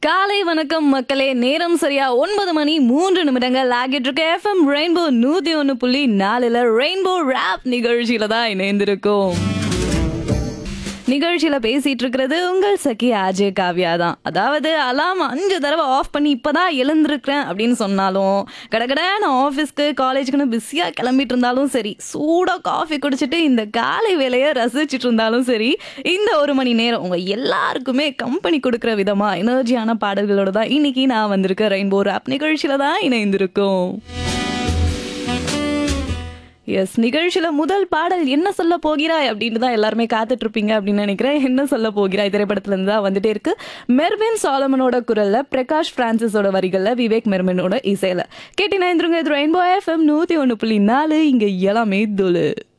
காலை வணக்கம் மக்களே நேரம் சரியா ஒன்பது மணி மூன்று நிமிடங்கள் ஆகிட்டு இருக்க எஃப்எம் ரெயின்போ நூத்தி ஒன்னு புள்ளி நாலுல ரெயின்போ ரேப் நிகழ்ச்சியில தான் இணைந்திருக்கோம் நிகழ்ச்சியில பேசிட்டு இருக்கிறது உங்கள் சகி அஜய் காவ்யா தான் அதாவது அலாம் அஞ்சு தடவை ஆஃப் பண்ணி இப்பதான் எழுந்திருக்கிறேன் அப்படின்னு சொன்னாலும் கடகட நான் ஆஃபீஸ்க்கு காலேஜுக்குன்னு பிஸியா கிளம்பிட்டு இருந்தாலும் சரி சூடா காஃபி குடிச்சிட்டு இந்த காலை வேலையை ரசிச்சிட்டு இருந்தாலும் சரி இந்த ஒரு மணி நேரம் உங்க எல்லாருக்குமே கம்பெனி கொடுக்குற விதமா எனர்ஜியான பாடல்களோட தான் இன்னைக்கு நான் வந்திருக்கேன் ரெயின்போ ஆப் நிகழ்ச்சியில தான் இணைந்திருக்கோம் எஸ் நிகழ்ச்சியில முதல் பாடல் என்ன சொல்ல போகிறாய் அப்படின்னு தான் எல்லாருமே காத்துட்டு இருப்பீங்க அப்படின்னு நினைக்கிறேன் என்ன சொல்ல போகிறாய் திரைப்படத்துல இருந்து தான் வந்துட்டே இருக்கு மெர்வின் சாலமனோட குரல்ல பிரகாஷ் பிரான்சிஸோட வரிகள்ல விவேக் மெர்வினோட இசையில கேட்டினா இது ரெயின்போ எஃப்எம் நூத்தி ஒன்று புள்ளி நாலு இங்க எல்லாமே துளு